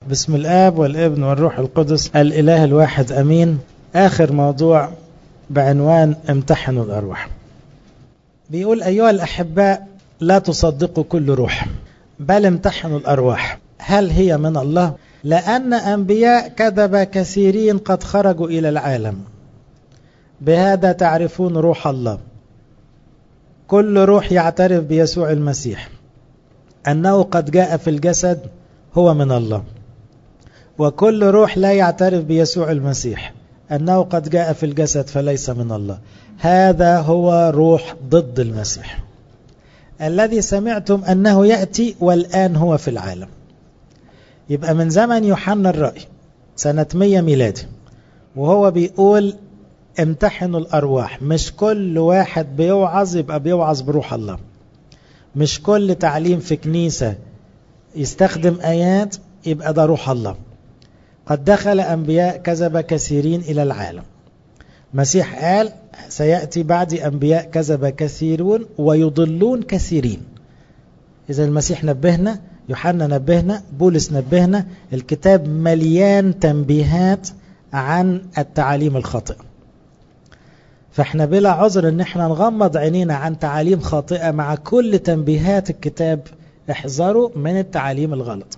بسم الآب والابن والروح القدس الإله الواحد أمين آخر موضوع بعنوان امتحنوا الأرواح بيقول أيها الأحباء لا تصدقوا كل روح بل امتحنوا الأرواح هل هي من الله لأن أنبياء كذب كثيرين قد خرجوا إلى العالم بهذا تعرفون روح الله كل روح يعترف بيسوع المسيح أنه قد جاء في الجسد هو من الله وكل روح لا يعترف بيسوع المسيح أنه قد جاء في الجسد فليس من الله هذا هو روح ضد المسيح الذي سمعتم أنه يأتي والآن هو في العالم يبقى من زمن يوحنا الرأي سنة 100 ميلادي وهو بيقول امتحنوا الأرواح مش كل واحد بيوعظ يبقى بيوعظ بروح الله مش كل تعليم في كنيسة يستخدم آيات يبقى ده روح الله قد دخل أنبياء كذب كثيرين إلى العالم مسيح قال سيأتي بعد أنبياء كذب كثيرون ويضلون كثيرين إذا المسيح نبهنا يوحنا نبهنا بولس نبهنا الكتاب مليان تنبيهات عن التعاليم الخاطئة فاحنا بلا عذر ان احنا نغمض عينينا عن تعاليم خاطئة مع كل تنبيهات الكتاب احذروا من التعاليم الغلط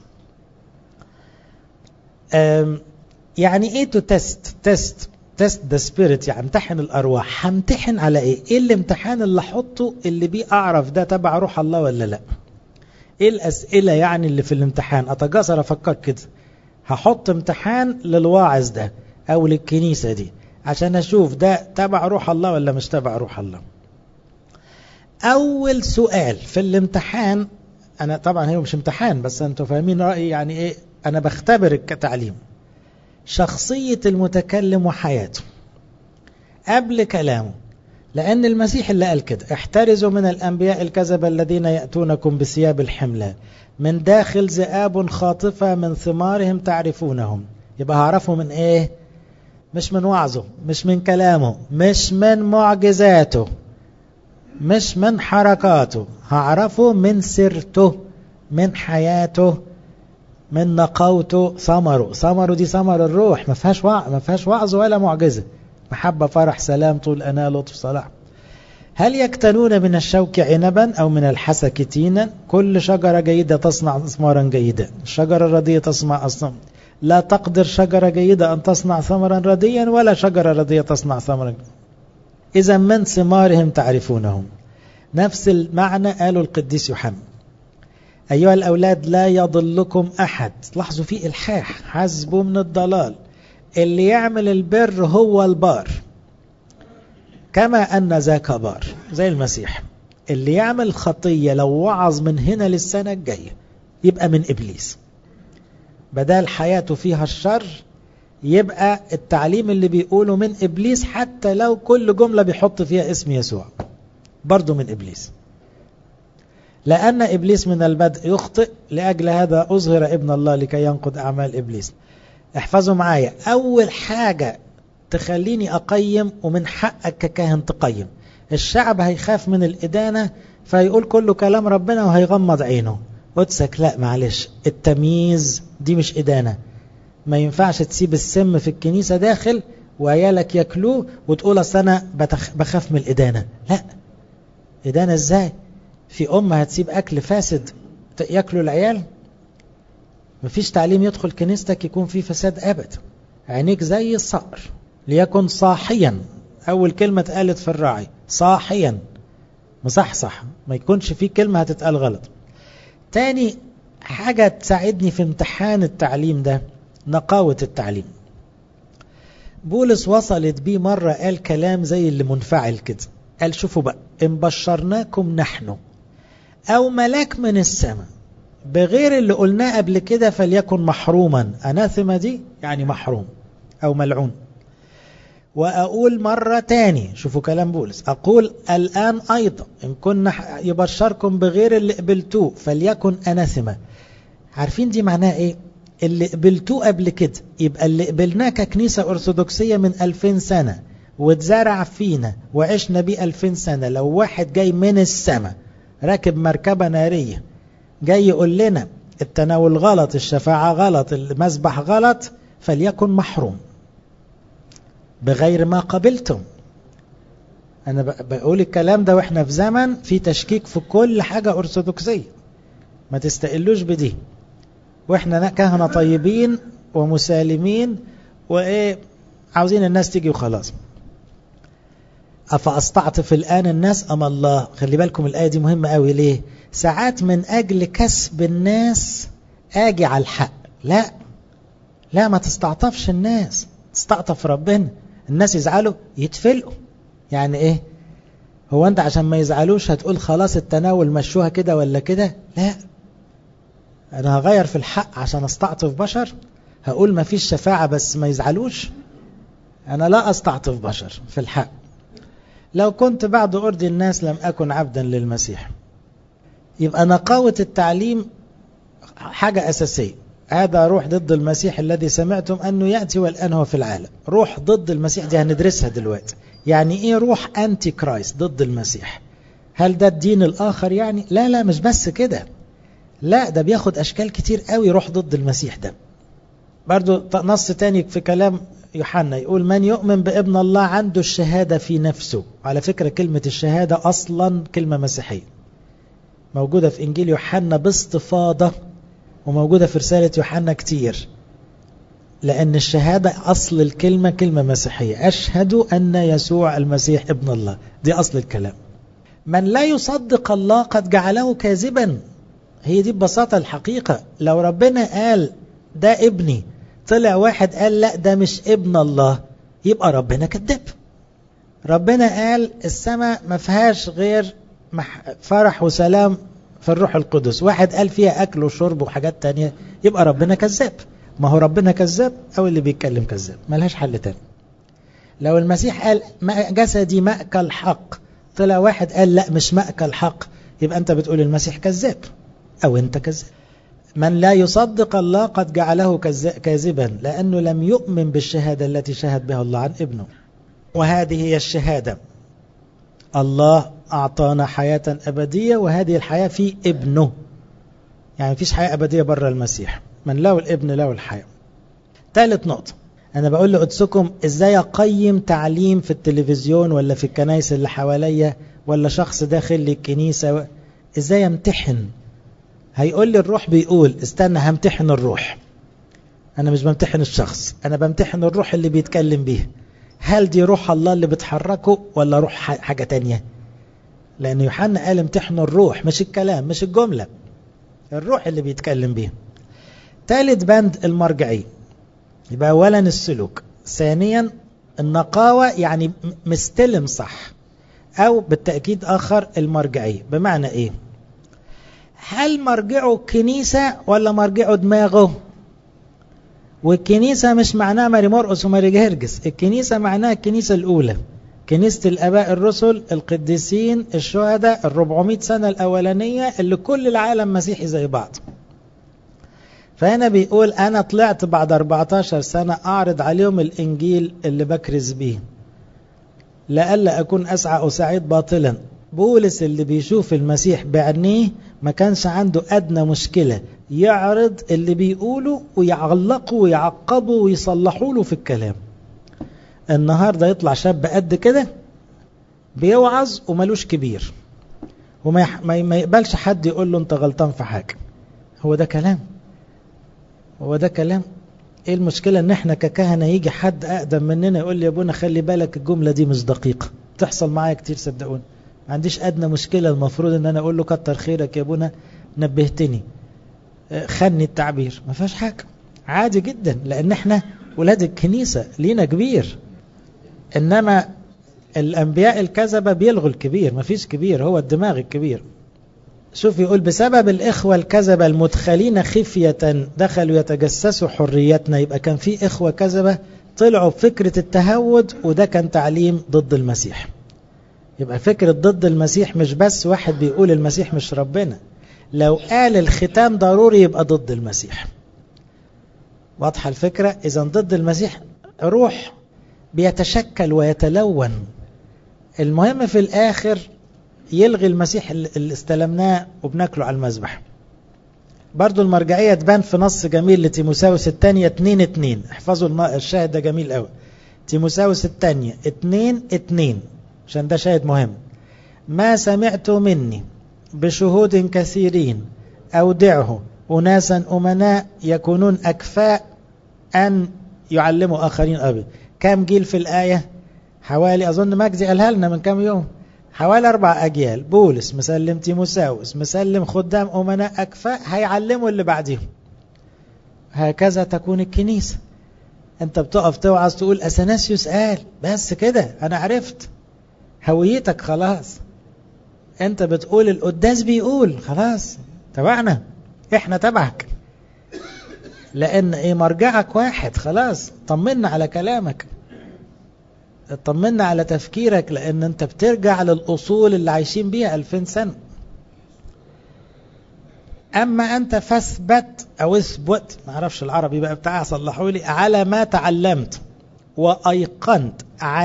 يعني ايه تو تيست تيست تيست ذا سبيريت يعني امتحن الارواح همتحن على ايه ايه الامتحان اللي احطه اللي بيه اعرف ده تبع روح الله ولا لا ايه الاسئلة يعني اللي في الامتحان اتجاسر افكر كده هحط امتحان للواعظ ده او للكنيسة دي عشان اشوف ده تبع روح الله ولا مش تبع روح الله اول سؤال في الامتحان انا طبعا هو مش امتحان بس انتوا فاهمين رأيي يعني ايه انا بختبر التعليم شخصية المتكلم وحياته قبل كلامه لأن المسيح اللي قال كده احترزوا من الأنبياء الكذبة الذين يأتونكم بثياب الحملة من داخل ذئاب خاطفة من ثمارهم تعرفونهم يبقى هعرفه من ايه مش من وعظه مش من كلامه مش من معجزاته مش من حركاته هعرفه من سيرته من حياته من نقاوته ثمره ثمره دي ثمر الروح ما فيهاش وع... ما فيهاش وعظ ولا معجزه محبه فرح سلام طول انا لطف صلاح هل يكتنون من الشوك عنبا او من الحسك تينا كل شجره جيده تصنع ثمارا جيدا الشجره الرديه تصنع اصلا لا تقدر شجره جيده ان تصنع ثمرا رديا ولا شجره رديه تصنع ثمرا اذا من ثمارهم تعرفونهم نفس المعنى قاله القديس يوحنا أيها الأولاد لا يضلكم أحد لاحظوا في إلحاح حسبوا من الضلال اللي يعمل البر هو البار كما أن ذاك بار زي المسيح اللي يعمل خطية لو وعظ من هنا للسنة الجاية يبقى من إبليس بدل حياته فيها الشر يبقى التعليم اللي بيقوله من إبليس حتى لو كل جملة بيحط فيها اسم يسوع برضه من إبليس لأن إبليس من البدء يخطئ لأجل هذا أظهر ابن الله لكي ينقض أعمال إبليس احفظوا معايا أول حاجة تخليني أقيم ومن حقك ككاهن تقيم الشعب هيخاف من الإدانة فيقول كله كلام ربنا وهيغمض عينه قدسك لا معلش التمييز دي مش إدانة ما ينفعش تسيب السم في الكنيسة داخل وعيالك ياكلوه وتقول أصل أنا بخاف من الإدانة لا إدانة إزاي في أم هتسيب أكل فاسد يأكلوا العيال مفيش تعليم يدخل كنيستك يكون فيه فساد أبدا عينيك زي الصقر ليكن صاحيا أول كلمة اتقالت في الراعي صاحيا مصحصح ما يكونش فيه كلمة هتتقال غلط تاني حاجة تساعدني في امتحان التعليم ده نقاوة التعليم بولس وصلت بيه مرة قال كلام زي اللي منفعل كده قال شوفوا بقى إن بشرناكم نحن أو ملاك من السماء بغير اللي قلناه قبل كده فليكن محروما أناثما دي يعني محروم أو ملعون وأقول مرة تاني شوفوا كلام بولس أقول الآن أيضا إن كنا يبشركم بغير اللي قبلتوه فليكن أناثما عارفين دي معناها إيه اللي قبلتوه قبل كده يبقى اللي قبلناه ككنيسة أرثوذكسية من ألفين سنة واتزرع فينا وعشنا بيه ألفين سنة لو واحد جاي من السماء راكب مركبة نارية جاي يقول لنا التناول غلط الشفاعة غلط المذبح غلط فليكن محروم بغير ما قبلتم أنا بقول الكلام ده وإحنا في زمن في تشكيك في كل حاجة أرثوذكسية ما تستقلوش بدي وإحنا كهنة طيبين ومسالمين وإيه عاوزين الناس تيجي وخلاص أفأستعطف الآن الناس أم الله خلي بالكم الآية دي مهمة قوي ليه ساعات من أجل كسب الناس آجي على الحق لا لا ما تستعطفش الناس تستعطف ربنا الناس يزعلوا يتفلقوا يعني ايه هو انت عشان ما يزعلوش هتقول خلاص التناول مشوها كده ولا كده لا انا هغير في الحق عشان استعطف بشر هقول ما فيش شفاعة بس ما يزعلوش انا لا استعطف بشر في الحق لو كنت بعد أرضي الناس لم أكن عبدا للمسيح يبقى نقاوة التعليم حاجة أساسية هذا روح ضد المسيح الذي سمعتم أنه يأتي والآن هو في العالم روح ضد المسيح دي هندرسها دلوقتي يعني إيه روح أنتي كرايست ضد المسيح هل ده الدين الآخر يعني لا لا مش بس كده لا ده بياخد أشكال كتير قوي روح ضد المسيح ده برضو نص تاني في كلام يوحنا يقول من يؤمن بابن الله عنده الشهادة في نفسه على فكرة كلمة الشهادة أصلا كلمة مسيحية موجودة في إنجيل يوحنا باستفاضة وموجودة في رسالة يوحنا كتير لأن الشهادة أصل الكلمة كلمة مسيحية أشهد أن يسوع المسيح ابن الله دي أصل الكلام من لا يصدق الله قد جعله كاذبا هي دي ببساطة الحقيقة لو ربنا قال ده ابني طلع واحد قال لا ده مش ابن الله يبقى ربنا كذاب ربنا قال السماء ما فيهاش غير فرح وسلام في الروح القدس واحد قال فيها أكل وشرب وحاجات تانية يبقى ربنا كذاب ما هو ربنا كذاب أو اللي بيتكلم كذاب ملهاش حل تاني لو المسيح قال جسدي مأكل حق طلع واحد قال لا مش مأكل حق يبقى أنت بتقول المسيح كذاب أو أنت كذاب من لا يصدق الله قد جعله كاذبا لأنه لم يؤمن بالشهادة التي شهد بها الله عن ابنه وهذه هي الشهادة الله أعطانا حياة أبدية وهذه الحياة في ابنه يعني مفيش حياة أبدية بره المسيح من له الابن له الحياة ثالث نقطة أنا بقول لقدسكم إزاي أقيم تعليم في التلفزيون ولا في الكنائس اللي حواليا ولا شخص داخل لي الكنيسة إزاي أمتحن هيقول لي الروح بيقول استنى همتحن الروح أنا مش بمتحن الشخص أنا بمتحن الروح اللي بيتكلم بيه هل دي روح الله اللي بتحركه ولا روح حاجة تانية لأن يوحنا قال امتحنوا الروح مش الكلام مش الجملة الروح اللي بيتكلم بيه ثالث بند المرجعية يبقى أولا السلوك ثانيا النقاوة يعني مستلم صح أو بالتأكيد آخر المرجعية بمعنى إيه هل مرجعه كنيسة ولا مرجعه دماغه والكنيسة مش معناها ماري مرقس وماري جهرجس الكنيسة معناها الكنيسة الأولى كنيسة الآباء الرسل القديسين الشهداء الربعمائة سنة الأولانية اللي كل العالم مسيحي زي بعض فهنا بيقول أنا طلعت بعد 14 سنة أعرض عليهم الإنجيل اللي بكرز بيه لألا أكون أسعى أساعد باطلا بولس اللي بيشوف المسيح بعينيه ما كانش عنده أدنى مشكلة يعرض اللي بيقوله ويعلقوا ويعقبوا ويصلحوا له في الكلام النهاردة يطلع شاب قد كده بيوعظ وملوش كبير وما ما يقبلش حد يقول له انت غلطان في حاجة هو ده كلام هو ده كلام ايه المشكلة ان احنا ككهنة يجي حد اقدم مننا يقول لي يا ابونا خلي بالك الجملة دي مش دقيقة تحصل معايا كتير صدقوني ما عنديش ادنى مشكلة المفروض ان انا اقول له كتر خيرك يا ابونا نبهتني خني التعبير ما فيهاش حاجة عادي جدا لان احنا ولاد الكنيسة لينا كبير انما الانبياء الكذبة بيلغوا الكبير ما فيش كبير هو الدماغ الكبير شوف يقول بسبب الإخوة الكذبة المدخلين خفية دخلوا يتجسسوا حريتنا يبقى كان في إخوة كذبة طلعوا بفكرة التهود وده كان تعليم ضد المسيح يبقى فكرة ضد المسيح مش بس واحد بيقول المسيح مش ربنا لو قال الختام ضروري يبقى ضد المسيح واضحة الفكرة إذا ضد المسيح روح بيتشكل ويتلون المهم في الآخر يلغي المسيح اللي استلمناه وبناكله على المذبح برضو المرجعية تبان في نص جميل لتيموساوس الثانية 2 2 احفظوا الشاهد ده جميل قوي تيموساوس الثانية 2 2 عشان ده شاهد مهم ما سمعت مني بشهود كثيرين أودعه أناسا أمناء يكونون أكفاء أن يعلموا آخرين أبي كم جيل في الآية حوالي أظن مجزي قالها لنا من كم يوم حوالي أربع أجيال بولس مسلم تيموساوس مسلم خدام أمناء أكفاء هيعلموا اللي بعدهم هكذا تكون الكنيسة أنت بتقف توعظ تقول أثناسيوس قال بس كده أنا عرفت هويتك خلاص أنت بتقول القداس بيقول خلاص تبعنا إحنا تبعك لأن إيه مرجعك واحد خلاص طمنا على كلامك اطمنا على تفكيرك لان انت بترجع للاصول اللي عايشين بيها 2000 سنه اما انت فاثبت او اثبت ما اعرفش العربي بقى بتاعها صلحوا لي على ما تعلمت وايقنت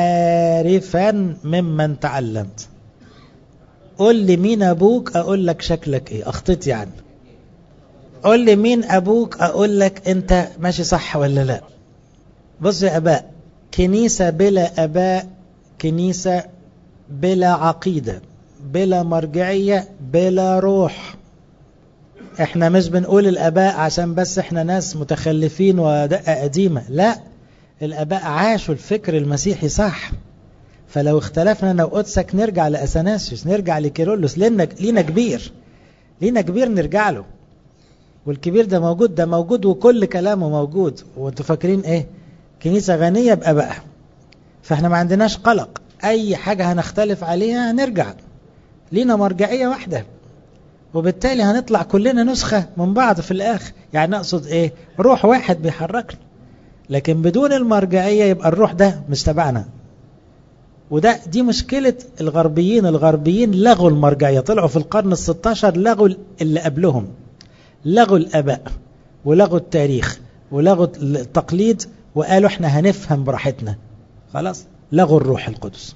عارفا ممن تعلمت قول لي مين ابوك اقول لك شكلك ايه اخطيت يعني قول لي مين ابوك اقول لك انت ماشي صح ولا لا بص يا اباء كنيسة بلا أباء كنيسة بلا عقيدة بلا مرجعية بلا روح احنا مش بنقول الأباء عشان بس احنا ناس متخلفين ودقة قديمة لا الأباء عاشوا الفكر المسيحي صح فلو اختلفنا أنا وقدسك نرجع لأثناسيوس نرجع لكيرولوس لنا لينا كبير لينا كبير نرجع له والكبير ده موجود ده موجود وكل كلامه موجود وانتوا فاكرين ايه كنيسة غنية بأبائها فاحنا ما عندناش قلق أي حاجة هنختلف عليها هنرجع لينا مرجعية واحدة وبالتالي هنطلع كلنا نسخة من بعض في الآخر يعني أقصد إيه روح واحد بيحركنا لكن بدون المرجعية يبقى الروح ده مش تبعنا وده دي مشكلة الغربيين الغربيين لغوا المرجعية طلعوا في القرن الستاشر لغوا اللي قبلهم لغوا الأباء ولغوا التاريخ ولغوا التقليد وقالوا احنا هنفهم براحتنا خلاص لغوا الروح القدس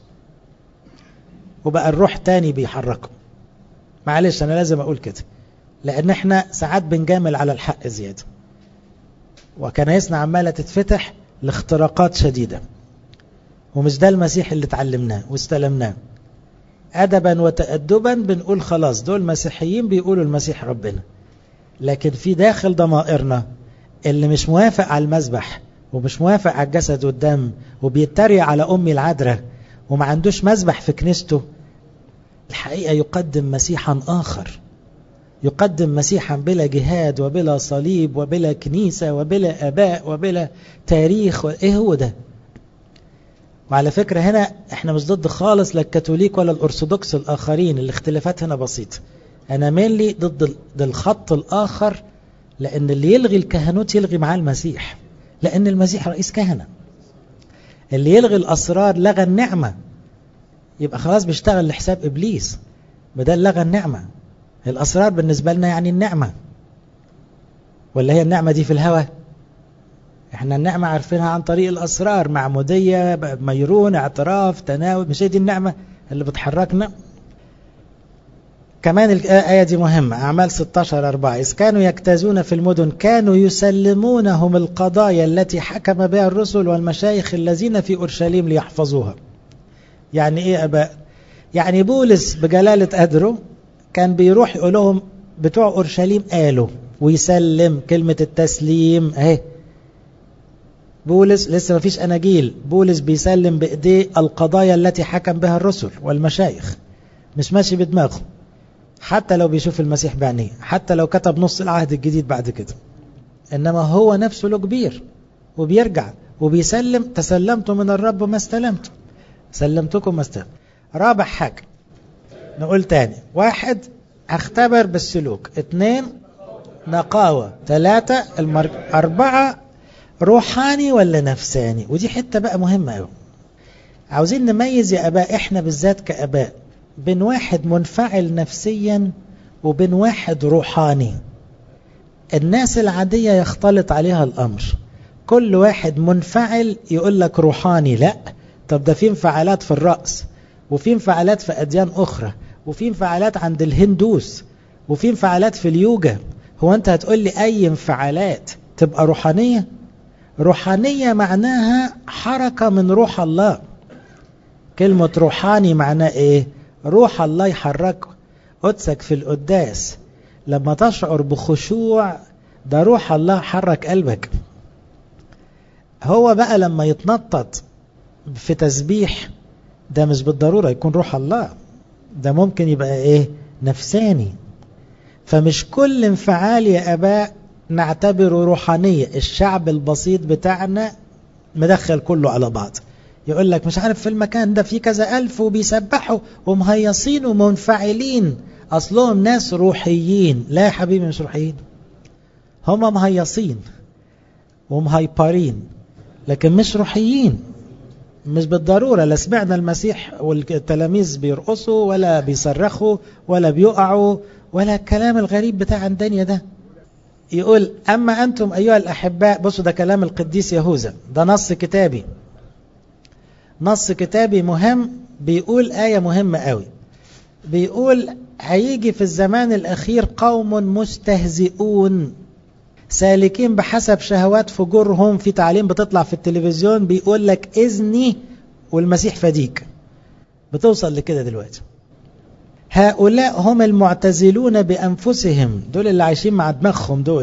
وبقى الروح تاني بيحركه معلش انا لازم اقول كده لان احنا ساعات بنجامل على الحق زيادة وكنايسنا عمالة تتفتح لاختراقات شديدة ومش ده المسيح اللي اتعلمناه واستلمناه أدبا وتأدبا بنقول خلاص دول مسيحيين بيقولوا المسيح ربنا لكن في داخل ضمائرنا اللي مش موافق على المذبح ومش موافق على الجسد والدم وبيتريق على أمي العذراء وما عندوش مذبح في كنيسته الحقيقة يقدم مسيحا آخر يقدم مسيحا بلا جهاد وبلا صليب وبلا كنيسة وبلا أباء وبلا تاريخ إيه هو ده وعلى فكرة هنا احنا مش ضد خالص لا الكاثوليك ولا الأرثوذكس الآخرين الاختلافات هنا بسيطة أنا مينلي ضد الخط الآخر لأن اللي يلغي الكهنوت يلغي معاه المسيح لأن المسيح رئيس كهنة اللي يلغي الأسرار لغى النعمة يبقى خلاص بيشتغل لحساب إبليس بدل لغى النعمة الأسرار بالنسبة لنا يعني النعمة ولا هي النعمة دي في الهوى احنا النعمة عارفينها عن طريق الأسرار معمودية ميرون اعتراف تناول مش هي دي النعمة اللي بتحركنا كمان الآية دي مهمة أعمال 16 4 إذ كانوا يجتازون في المدن كانوا يسلمونهم القضايا التي حكم بها الرسل والمشايخ الذين في أورشليم ليحفظوها يعني إيه أباء يعني بولس بجلالة قدره كان بيروح يقول لهم بتوع أورشليم قالوا ويسلم كلمة التسليم اهي بولس لسه ما فيش أناجيل بولس بيسلم بإيديه القضايا التي حكم بها الرسل والمشايخ مش ماشي بدماغه حتى لو بيشوف المسيح بعينيه حتى لو كتب نص العهد الجديد بعد كده إنما هو نفسه له كبير وبيرجع وبيسلم تسلمت من الرب ما استلمت سلمتكم ما استلمت رابع حاجة نقول تاني واحد اختبر بالسلوك اثنين نقاوة ثلاثة المر... أربعة روحاني ولا نفساني ودي حتة بقى مهمة قوي عاوزين نميز يا أباء إحنا بالذات كأباء بين واحد منفعل نفسيا وبين واحد روحاني الناس العادية يختلط عليها الأمر كل واحد منفعل يقول لك روحاني لا طب ده في انفعالات في الرأس وفي انفعالات في أديان أخرى وفي انفعالات عند الهندوس وفي انفعالات في اليوجا هو أنت هتقول لي أي انفعالات تبقى روحانية روحانية معناها حركة من روح الله كلمة روحاني معناه إيه روح الله يحركه قدسك في القداس لما تشعر بخشوع ده روح الله حرك قلبك هو بقى لما يتنطط في تسبيح ده مش بالضرورة يكون روح الله ده ممكن يبقى ايه نفساني فمش كل انفعال يا اباء نعتبره روحانية الشعب البسيط بتاعنا مدخل كله على بعض يقول لك مش عارف في المكان ده في كذا ألف وبيسبحوا ومهيصين ومنفعلين أصلهم ناس روحيين لا يا حبيبي مش روحيين هم مهيصين ومهيبرين لكن مش روحيين مش بالضرورة لا سمعنا المسيح والتلاميذ بيرقصوا ولا بيصرخوا ولا بيقعوا ولا الكلام الغريب بتاع الدنيا ده يقول أما أنتم أيها الأحباء بصوا ده كلام القديس يهوذا ده نص كتابي نص كتابي مهم بيقول آية مهمة قوي بيقول هيجي في الزمان الأخير قوم مستهزئون سالكين بحسب شهوات فجورهم في تعليم بتطلع في التلفزيون بيقول لك إذني والمسيح فديك بتوصل لكده دلوقتي هؤلاء هم المعتزلون بأنفسهم دول اللي عايشين مع دماغهم دول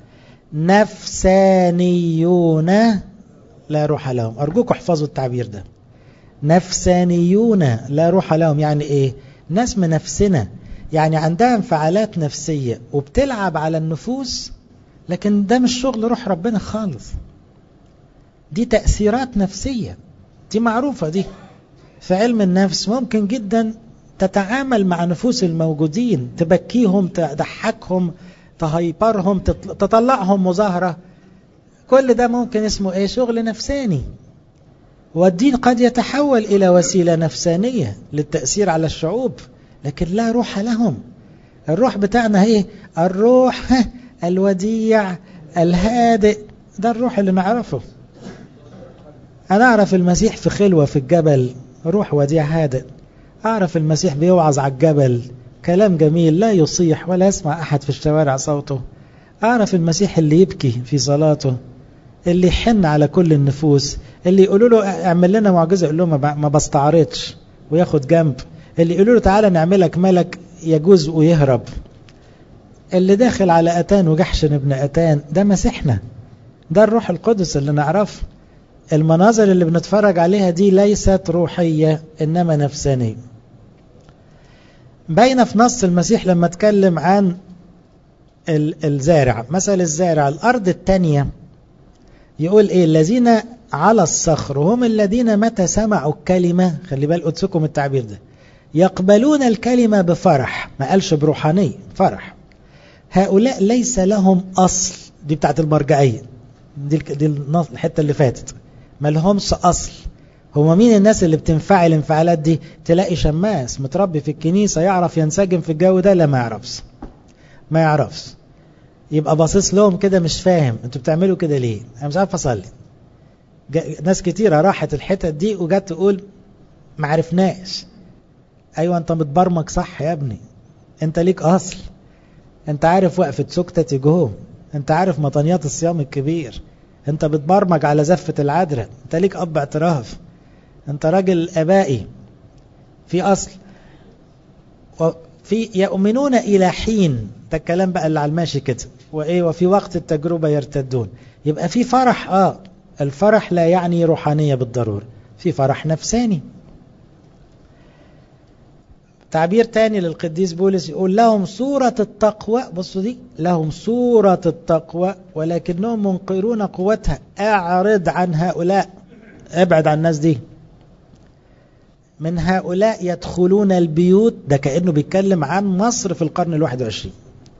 نفسانيون لا روح لهم أرجوكم احفظوا التعبير ده نفسانيون لا روح لهم يعني إيه ناس من نفسنا يعني عندها انفعالات نفسية وبتلعب على النفوس لكن ده مش شغل روح ربنا خالص دي تأثيرات نفسية دي معروفة دي في علم النفس ممكن جدا تتعامل مع نفوس الموجودين تبكيهم تضحكهم تهيبرهم تطلعهم مظاهرة كل ده ممكن اسمه ايه شغل نفساني والدين قد يتحول إلى وسيلة نفسانية للتأثير على الشعوب لكن لا روح لهم الروح بتاعنا هي الروح الوديع الهادئ ده الروح اللي نعرفه أنا أعرف المسيح في خلوة في الجبل روح وديع هادئ أعرف المسيح بيوعظ على الجبل كلام جميل لا يصيح ولا يسمع أحد في الشوارع صوته أعرف المسيح اللي يبكي في صلاته اللي يحن على كل النفوس اللي يقولوا له اعمل لنا معجزة يقول لهم ما بستعرضش وياخد جنب اللي يقولوا له تعالى نعملك ملك يجوز ويهرب اللي داخل على أتان وجحشن ابن أتان ده مسيحنا ده الروح القدس اللي نعرفه المناظر اللي بنتفرج عليها دي ليست روحية إنما نفسانية بين في نص المسيح لما اتكلم عن الزارع مثل الزارع الأرض التانية يقول إيه الذين على الصخر هم الذين متى سمعوا الكلمة خلي بال قدسكم التعبير ده يقبلون الكلمة بفرح ما قالش بروحانية فرح هؤلاء ليس لهم أصل دي بتاعت المرجعية دي, دي الحتة اللي فاتت ما لهمش أصل هو مين الناس اللي بتنفعل الانفعالات دي تلاقي شماس متربي في الكنيسة يعرف ينسجم في الجو ده لا ما يعرفش ما يعرفش يبقى باصص لهم كده مش فاهم انتوا بتعملوا كده ليه انا مش عارف اصلي ناس كتيرة راحت الحتت دي وجت تقول ما عرفناش ايوه انت متبرمج صح يا ابني انت ليك اصل انت عارف وقفة سكتة جهوم انت عارف مطنيات الصيام الكبير انت بتبرمج على زفة العذراء انت ليك اب اعتراف انت راجل ابائي في اصل وفي يؤمنون الى حين ده الكلام بقى اللي على الماشي كده وايه وفي وقت التجربة يرتدون يبقى في فرح اه الفرح لا يعني روحانية بالضرورة في فرح نفساني تعبير تاني للقديس بولس يقول لهم صورة التقوى بصوا دي لهم صورة التقوى ولكنهم منقرون قوتها اعرض عن هؤلاء ابعد عن الناس دي من هؤلاء يدخلون البيوت ده كأنه بيتكلم عن مصر في القرن الواحد وعشرين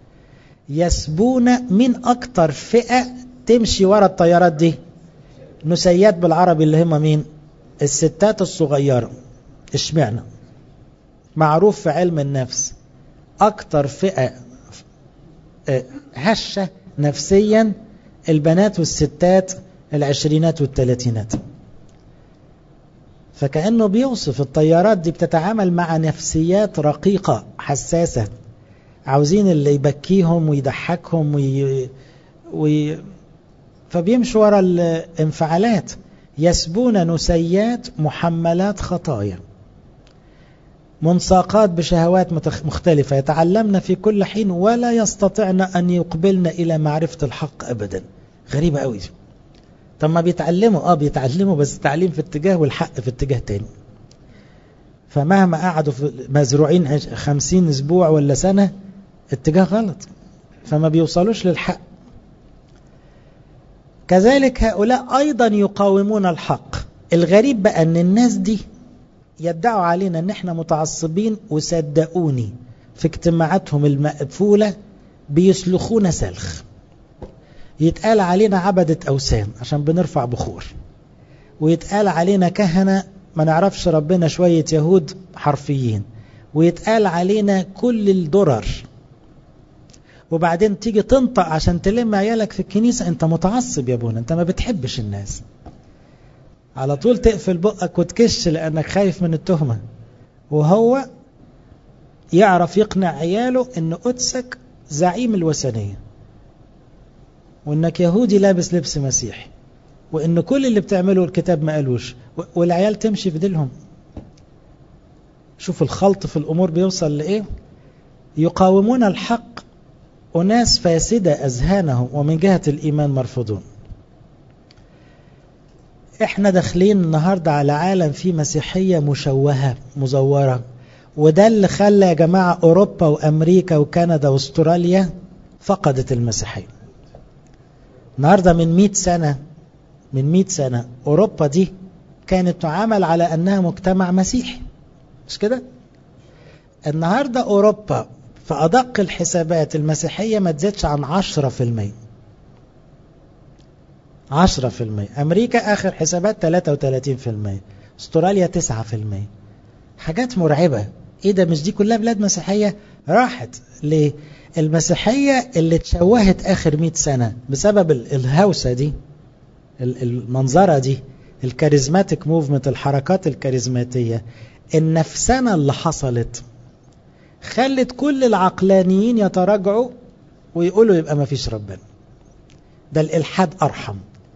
يسبون من أكتر فئة تمشي ورا الطيارات دي نسيات بالعربي اللي هم مين الستات الصغيرة اشمعنا معروف في علم النفس أكتر فئة هشة نفسيا البنات والستات العشرينات والثلاثينات فكأنه بيوصف الطيارات دي بتتعامل مع نفسيات رقيقة حساسة عاوزين اللي يبكيهم ويضحكهم وي... وي... فبيمشوا ورا الانفعالات يسبون نسيات محملات خطايا منساقات بشهوات مختلفة يتعلمن في كل حين ولا يستطعن أن يقبلن إلى معرفة الحق أبدا غريبة قوي طب ما بيتعلموا اه بيتعلموا بس التعليم في اتجاه والحق في اتجاه تاني فمهما قعدوا في مزروعين خمسين اسبوع ولا سنة اتجاه غلط فما بيوصلوش للحق كذلك هؤلاء أيضا يقاومون الحق الغريب بقى أن الناس دي يدعوا علينا أن احنا متعصبين وصدقوني في اجتماعاتهم المقفولة بيسلخون سلخ يتقال علينا عبدة أوثان عشان بنرفع بخور ويتقال علينا كهنة ما نعرفش ربنا شوية يهود حرفيين ويتقال علينا كل الضرر وبعدين تيجي تنطق عشان تلم عيالك في الكنيسة انت متعصب يا ابونا انت ما بتحبش الناس على طول تقفل بقك وتكش لانك خايف من التهمة وهو يعرف يقنع عياله ان قدسك زعيم الوثنية وانك يهودي لابس لبس مسيحي وان كل اللي بتعمله الكتاب ما قالوش والعيال تمشي في ديلهم شوف الخلط في الامور بيوصل لايه يقاومون الحق أناس فاسدة أذهانهم ومن جهة الإيمان مرفوضون احنا داخلين النهاردة على عالم فيه مسيحية مشوهة مزورة وده اللي خلى يا جماعة أوروبا وأمريكا وكندا واستراليا فقدت المسيحية النهاردة من مئة سنة من مئة سنة أوروبا دي كانت تعامل على أنها مجتمع مسيحي مش كده النهاردة أوروبا في أدق الحسابات المسيحية ما تزيدش عن عشرة في المية عشرة في المية أمريكا آخر حسابات تلاتة وتلاتين في المية استراليا تسعة في المية حاجات مرعبة ايه ده مش دي كلها بلاد مسيحية راحت ليه المسيحية اللي اتشوهت آخر مئة سنة بسبب الهوسة دي المنظرة دي الكاريزماتيك موفمنت الحركات الكاريزماتية النفسنة اللي حصلت خلت كل العقلانيين يتراجعوا ويقولوا يبقى ما فيش ربنا ده الإلحاد أرحم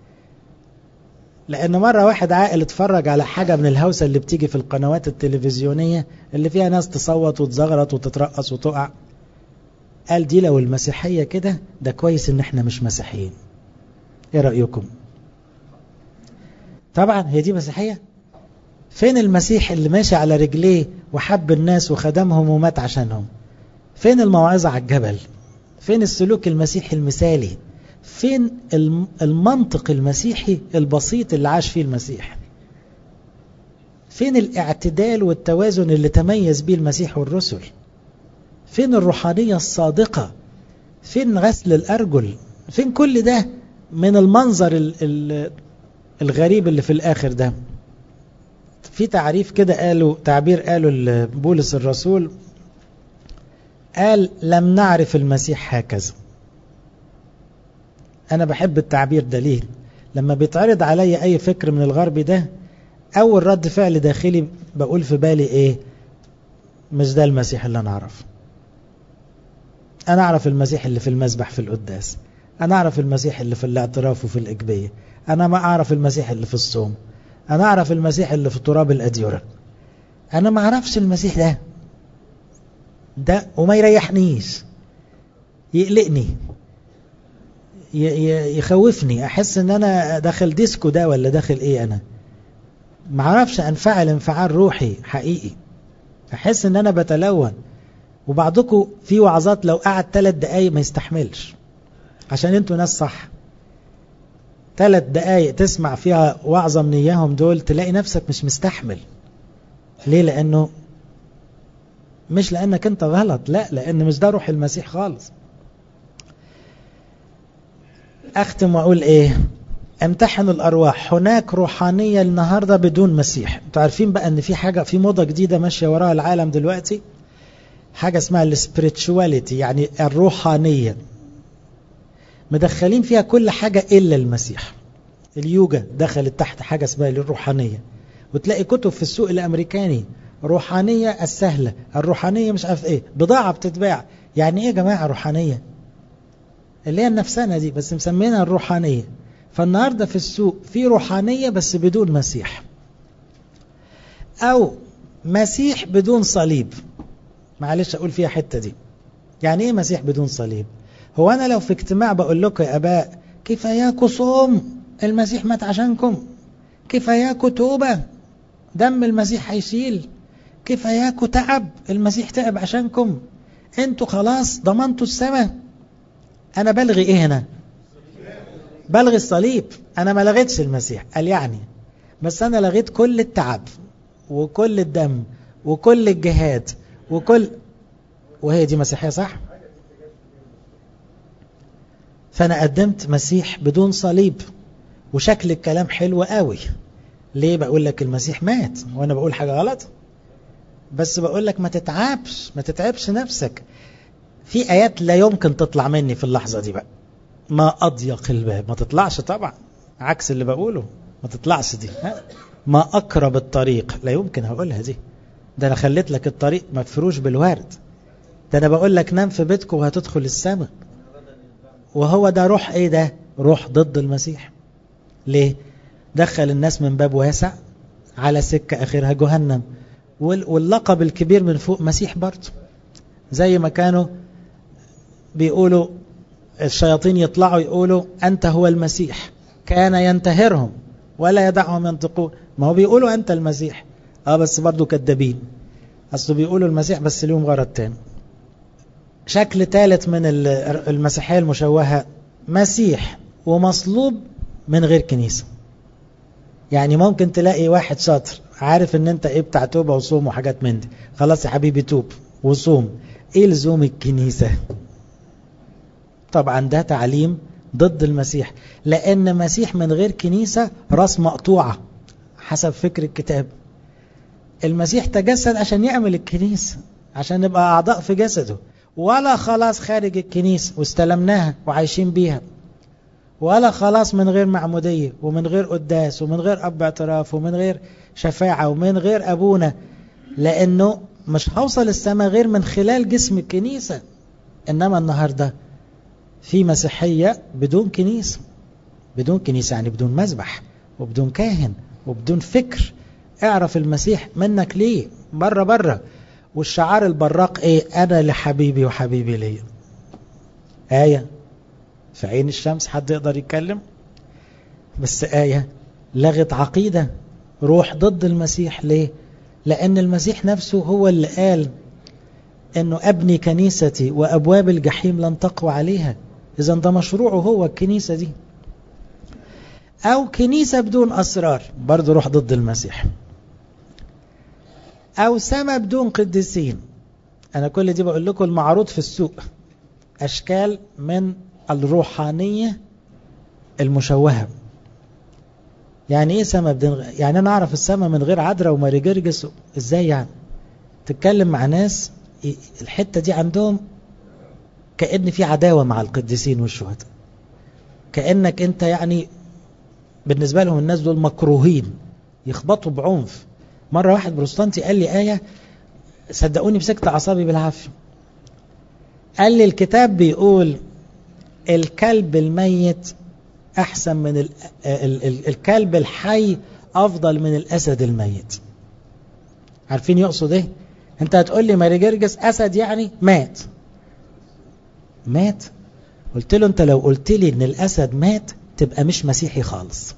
لأن مرة واحد عاقل اتفرج على حاجة من الهوسة اللي بتيجي في القنوات التلفزيونية اللي فيها ناس تصوت وتزغرط وتترقص وتقع قال دي لو المسيحية كده ده كويس ان احنا مش مسيحيين ايه رأيكم طبعا هي دي مسيحية فين المسيح اللي ماشي على رجليه وحب الناس وخدمهم ومات عشانهم فين الموعظة على الجبل فين السلوك المسيحي المثالي فين المنطق المسيحي البسيط اللي عاش فيه المسيح فين الاعتدال والتوازن اللي تميز به المسيح والرسل فين الروحانية الصادقة فين غسل الأرجل فين كل ده من المنظر الغريب اللي في الآخر ده في تعريف كده قالوا تعبير قالوا بولس الرسول قال لم نعرف المسيح هكذا أنا بحب التعبير ده ليه لما بيتعرض علي أي فكر من الغرب ده أول رد فعل داخلي بقول في بالي إيه مش ده المسيح اللي أنا أعرفه أنا أعرف المسيح اللي في المسبح في القداس أنا أعرف المسيح اللي في الاعتراف وفي الإجبية أنا ما أعرف المسيح اللي في الصوم أنا أعرف المسيح اللي في تراب الأديرة أنا ما أعرفش المسيح ده ده وما يريحنيش يقلقني يخوفني أحس أن أنا داخل ديسكو ده ولا داخل إيه أنا ما أعرفش أنفعل انفعال روحي حقيقي أحس أن أنا بتلون وبعضكم في وعظات لو قعد ثلاث دقايق ما يستحملش عشان انتوا ناس صح ثلاث دقايق تسمع فيها وعظة من إياهم دول تلاقي نفسك مش مستحمل ليه لأنه مش لأنك أنت غلط لا لأن مش ده روح المسيح خالص أختم وأقول إيه امتحن الأرواح هناك روحانية النهاردة بدون مسيح انتوا عارفين بقى أن في حاجة في موضة جديدة ماشية وراها العالم دلوقتي حاجة اسمها السبريتشواليتي يعني الروحانية مدخلين فيها كل حاجة إلا المسيح اليوجا دخلت تحت حاجة اسمها الروحانية وتلاقي كتب في السوق الأمريكاني روحانية السهلة الروحانية مش عارف ايه بضاعة بتتباع يعني ايه يا جماعة روحانية اللي هي النفسانة دي بس مسمينها الروحانية فالنهاردة في السوق في روحانية بس بدون مسيح او مسيح بدون صليب معلش اقول فيها حتة دي يعني ايه مسيح بدون صليب هو انا لو في اجتماع بقول لكم يا اباء كفاياكوا صوم المسيح مات عشانكم كفاياكوا توبة دم المسيح هيشيل كفاياكوا تعب المسيح تعب عشانكم انتوا خلاص ضمنتوا السماء انا بلغي ايه هنا بلغي الصليب انا ما لغيتش المسيح قال يعني بس انا لغيت كل التعب وكل الدم وكل الجهاد وكل وهي دي مسيحية صح فانا قدمت مسيح بدون صليب وشكل الكلام حلو قوي ليه بقول لك المسيح مات وانا بقول حاجة غلط بس بقول لك ما تتعبش ما تتعبش نفسك في ايات لا يمكن تطلع مني في اللحظة دي بقى ما اضيق الباب ما تطلعش طبعا عكس اللي بقوله ما تطلعش دي ها؟ ما اقرب الطريق لا يمكن هقولها دي ده انا خليت لك الطريق مفروش بالورد ده انا بقول لك نام في بيتكم وهتدخل السماء وهو ده روح ايه ده روح ضد المسيح ليه دخل الناس من باب واسع على سكة اخرها جهنم واللقب الكبير من فوق مسيح برضه زي ما كانوا بيقولوا الشياطين يطلعوا يقولوا أنت هو المسيح كان ينتهرهم ولا يدعهم ينطقون ما هو بيقولوا أنت المسيح اه بس برضه كذابين أصله بيقولوا المسيح بس ليهم غرض تاني شكل ثالث من المسيحية المشوهة مسيح ومصلوب من غير كنيسة يعني ممكن تلاقي واحد شاطر عارف ان انت ايه بتاع توبة وصوم وحاجات من دي خلاص يا حبيبي توب وصوم ايه لزوم الكنيسة طبعا ده تعليم ضد المسيح لان مسيح من غير كنيسة راس مقطوعة حسب فكر الكتاب المسيح تجسد عشان يعمل الكنيسة عشان نبقى اعضاء في جسده ولا خلاص خارج الكنيسة واستلمناها وعايشين بيها ولا خلاص من غير معمودية ومن غير قداس ومن غير أب اعتراف ومن غير شفاعة ومن غير أبونا لأنه مش هوصل السماء غير من خلال جسم الكنيسة إنما النهاردة في مسيحية بدون كنيسة بدون كنيسة يعني بدون مذبح وبدون كاهن وبدون فكر اعرف المسيح منك ليه بره بره والشعار البراق ايه انا لحبيبي وحبيبي ليا آية في عين الشمس حد يقدر يتكلم بس آية لغت عقيدة روح ضد المسيح ليه لأن المسيح نفسه هو اللي قال أنه أبني كنيستي وأبواب الجحيم لن تقوى عليها إذا ده مشروعه هو الكنيسة دي أو كنيسة بدون أسرار برضه روح ضد المسيح أو سما بدون قديسين أنا كل دي بقول لكم المعروض في السوق أشكال من الروحانية المشوهة يعني ايه سما بدون يعني انا اعرف السما من غير عذراء وماري جرجس ازاي يعني تتكلم مع ناس الحتة دي عندهم كأن في عداوة مع القديسين والشهداء كأنك انت يعني بالنسبة لهم الناس دول مكروهين يخبطوا بعنف مرة واحد بروستانتي قال لي آية صدقوني مسكت أعصابي بالعافية قال لي الكتاب بيقول الكلب الميت أحسن من ال ال ال الكلب الحي أفضل من الأسد الميت عارفين يقصد إيه أنت هتقول لي ماري جرجس أسد يعني مات مات قلت له أنت لو قلت لي إن الأسد مات تبقى مش مسيحي خالص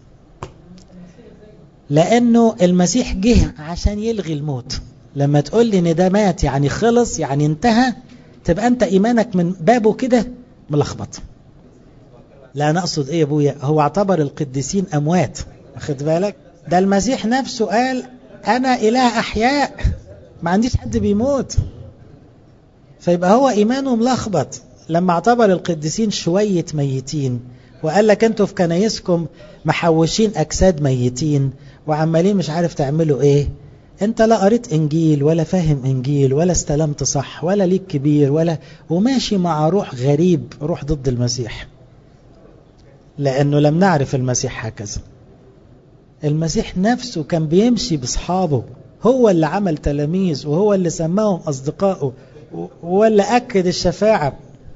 لأنه المسيح جه عشان يلغي الموت لما تقول لي إن ده مات يعني خلص يعني انتهى تبقى أنت إيمانك من بابه كده ملخبط لا أنا أقصد إيه يا أبويا هو اعتبر القديسين أموات واخد بالك ده المسيح نفسه قال أنا إله أحياء ما عنديش حد بيموت فيبقى هو إيمانه ملخبط لما اعتبر القديسين شوية ميتين وقال لك انتوا في كنايسكم محوشين أجساد ميتين وعمالين مش عارف تعملوا ايه انت لا قريت انجيل ولا فاهم انجيل ولا استلمت صح ولا ليك كبير ولا وماشي مع روح غريب روح ضد المسيح لانه لم نعرف المسيح هكذا المسيح نفسه كان بيمشي باصحابه هو اللي عمل تلاميذ وهو اللي سماهم اصدقائه ولا أكد الشفاعة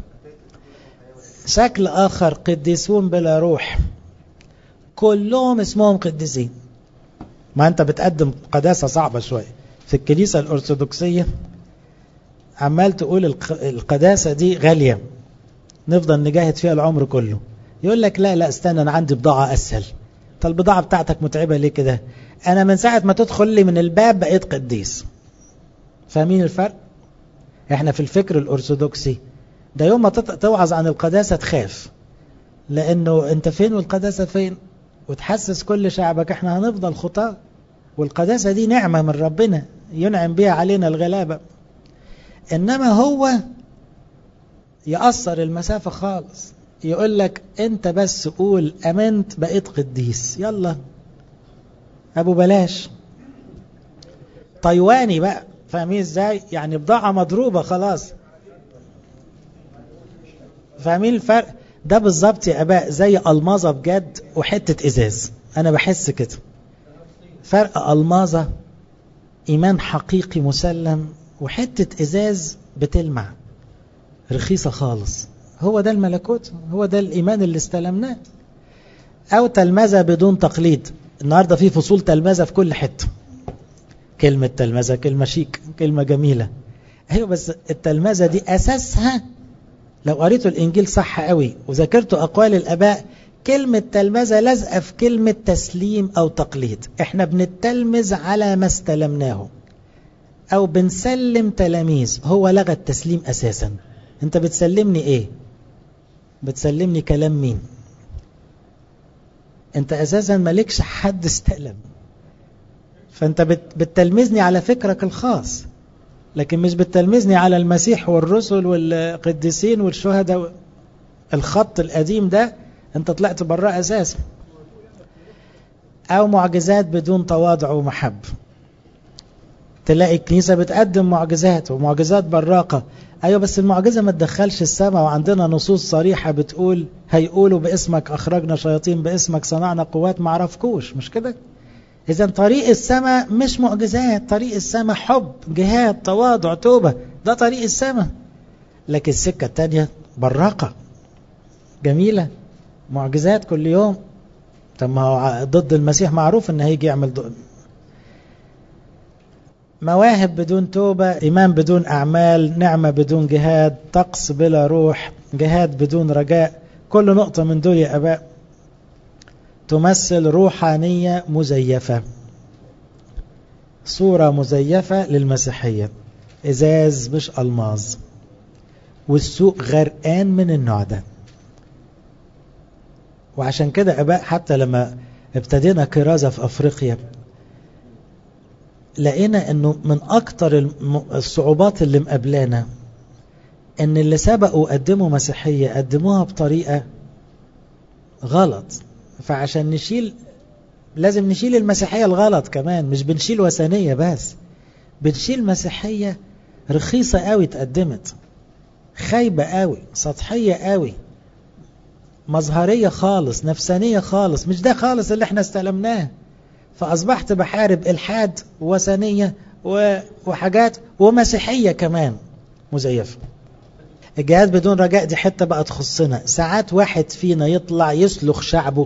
شكل آخر قديسون بلا روح كلهم اسمهم قديسين ما أنت بتقدم قداسة صعبة شوية في الكنيسة الأرثوذكسية عمال تقول القداسة دي غالية نفضل نجاهد فيها العمر كله يقول لك لا لا استنى أنا عندي بضاعة أسهل طب البضاعة بتاعتك متعبة ليه كده أنا من ساعة ما تدخل لي من الباب بقيت قديس فاهمين الفرق احنا في الفكر الأرثوذكسي ده يوم ما توعظ عن القداسة تخاف لأنه أنت فين والقداسة فين وتحسس كل شعبك احنا هنفضل خطاة والقداسة دي نعمة من ربنا ينعم بها علينا الغلابة إنما هو يأثر المسافة خالص يقول لك انت بس قول امنت بقيت قديس يلا ابو بلاش طيواني بقى فاهمين ازاي يعني بضاعة مضروبة خلاص فاهمين الفرق ده بالظبط يا اباء زي الماظة بجد وحتة ازاز انا بحس كده فرق الماظة ايمان حقيقي مسلم وحتة ازاز بتلمع رخيصة خالص هو ده الملكوت هو ده الإيمان اللي استلمناه أو تلمذة بدون تقليد النهاردة في فصول تلمذة في كل حتة كلمة تلمذة كلمة شيك كلمة جميلة أيوة بس التلمذة دي أساسها لو قريتوا الإنجيل صح قوي وذاكرتوا أقوال الأباء كلمة تلمذة لازقة في كلمة تسليم أو تقليد احنا بنتلمذ على ما استلمناه أو بنسلم تلاميذ هو لغى التسليم أساسا انت بتسلمني ايه بتسلمني كلام مين انت اساسا مالكش حد استلم فانت بتلمذني على فكرك الخاص لكن مش بتلمذني على المسيح والرسل والقديسين والشهداء الخط القديم ده انت طلعت براه اساسا او معجزات بدون تواضع ومحب تلاقي الكنيسة بتقدم معجزات ومعجزات براقة أيوة بس المعجزة ما تدخلش السماء وعندنا نصوص صريحة بتقول هيقولوا باسمك أخرجنا شياطين باسمك صنعنا قوات ما عرفكوش مش كده إذا طريق السماء مش معجزات طريق السماء حب جهاد تواضع توبة ده طريق السماء لكن السكة التانية براقة جميلة معجزات كل يوم طب ما هو ضد المسيح معروف ان هيجي يعمل مواهب بدون توبة إيمان بدون أعمال نعمة بدون جهاد طقس بلا روح جهاد بدون رجاء كل نقطة من دول يا أباء تمثل روحانية مزيفة صورة مزيفة للمسيحية إزاز مش ألماظ والسوق غرقان من النوع ده وعشان كده أباء حتى لما ابتدينا كرازة في أفريقيا لقينا انه من اكتر الصعوبات اللي مقابلانا ان اللي سبقوا قدموا مسيحية قدموها بطريقة غلط فعشان نشيل لازم نشيل المسيحية الغلط كمان مش بنشيل وثنية بس بنشيل مسيحية رخيصة قوي اتقدمت خايبة قوي سطحية قوي مظهرية خالص نفسانية خالص مش ده خالص اللي احنا استلمناه فأصبحت بحارب إلحاد وثنية وحاجات ومسيحية كمان مزيفة الجهاد بدون رجاء دي حتة بقى تخصنا ساعات واحد فينا يطلع يسلخ شعبه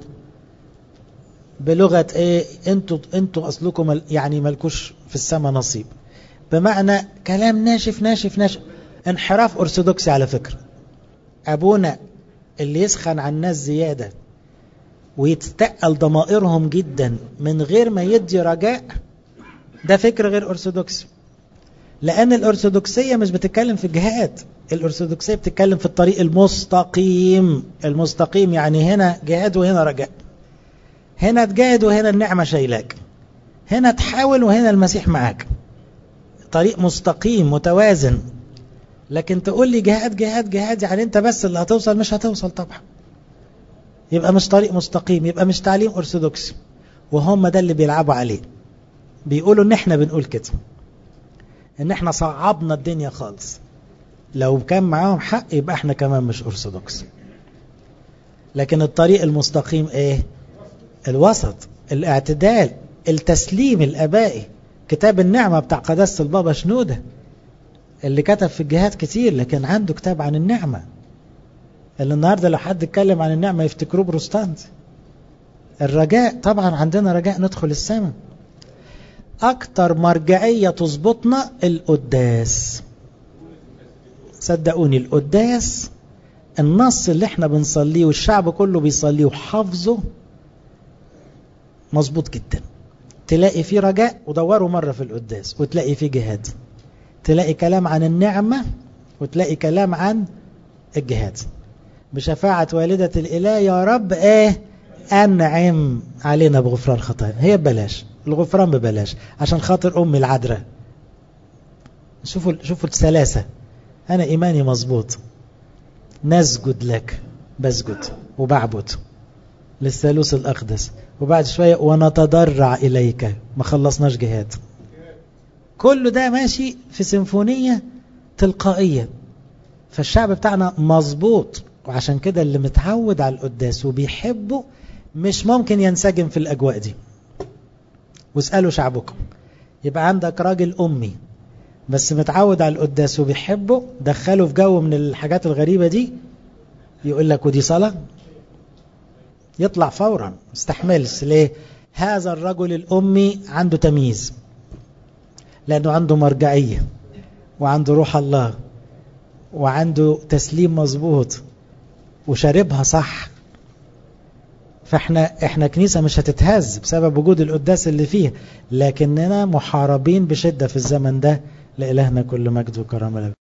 بلغة ايه انتوا انتوا اصلكم يعني ملكوش في السماء نصيب بمعنى كلام ناشف ناشف ناشف انحراف ارثوذكسي على فكرة ابونا اللي يسخن على الناس زيادة ويتستقل ضمائرهم جدا من غير ما يدي رجاء ده فكر غير أرثوذكسي لأن الأرثوذكسية مش بتتكلم في الجهاد الأرثوذكسية بتتكلم في الطريق المستقيم المستقيم يعني هنا جهاد وهنا رجاء هنا تجاهد وهنا النعمة شايلاك هنا تحاول وهنا المسيح معاك طريق مستقيم متوازن لكن تقول لي جهاد جهاد جهاد يعني انت بس اللي هتوصل مش هتوصل طبعا يبقى مش طريق مستقيم يبقى مش تعليم أرثوذكسي وهم ده اللي بيلعبوا عليه بيقولوا ان احنا بنقول كده ان احنا صعبنا الدنيا خالص لو كان معاهم حق يبقى احنا كمان مش أرثوذكس لكن الطريق المستقيم ايه الوسط الاعتدال التسليم الابائي كتاب النعمة بتاع قداسة البابا شنودة اللي كتب في الجهاد كتير لكن عنده كتاب عن النعمة اللي النهاردة لو حد اتكلم عن النعمة يفتكروه بروستانت الرجاء طبعا عندنا رجاء ندخل السماء أكتر مرجعية تظبطنا القداس صدقوني القداس النص اللي احنا بنصليه والشعب كله بيصليه وحافظه مظبوط جدا تلاقي فيه رجاء ودوروا مرة في القداس وتلاقي فيه جهاد تلاقي كلام عن النعمة وتلاقي كلام عن الجهاد بشفاعة والدة الإله يا رب ايه أنعم علينا بغفران خطايا هي ببلاش الغفران ببلاش عشان خاطر أمي العذراء شوفوا شوفوا السلاسة أنا إيماني مظبوط نسجد لك بسجد وبعبد للثالوث الأقدس وبعد شوية ونتضرع إليك ما خلصناش جهاد كل ده ماشي في سيمفونية تلقائية فالشعب بتاعنا مظبوط وعشان كده اللي متعود على القداس وبيحبه مش ممكن ينسجم في الأجواء دي واسألوا شعبكم يبقى عندك راجل أمي بس متعود على القداس وبيحبه دخله في جو من الحاجات الغريبة دي يقول لك ودي صلاة يطلع فورا استحملش ليه هذا الرجل الأمي عنده تمييز لأنه عنده مرجعية وعنده روح الله وعنده تسليم مظبوط وشاربها صح فاحنا احنا كنيسة مش هتتهز بسبب وجود القداس اللي فيه لكننا محاربين بشدة في الزمن ده لإلهنا كل مجد وكرامة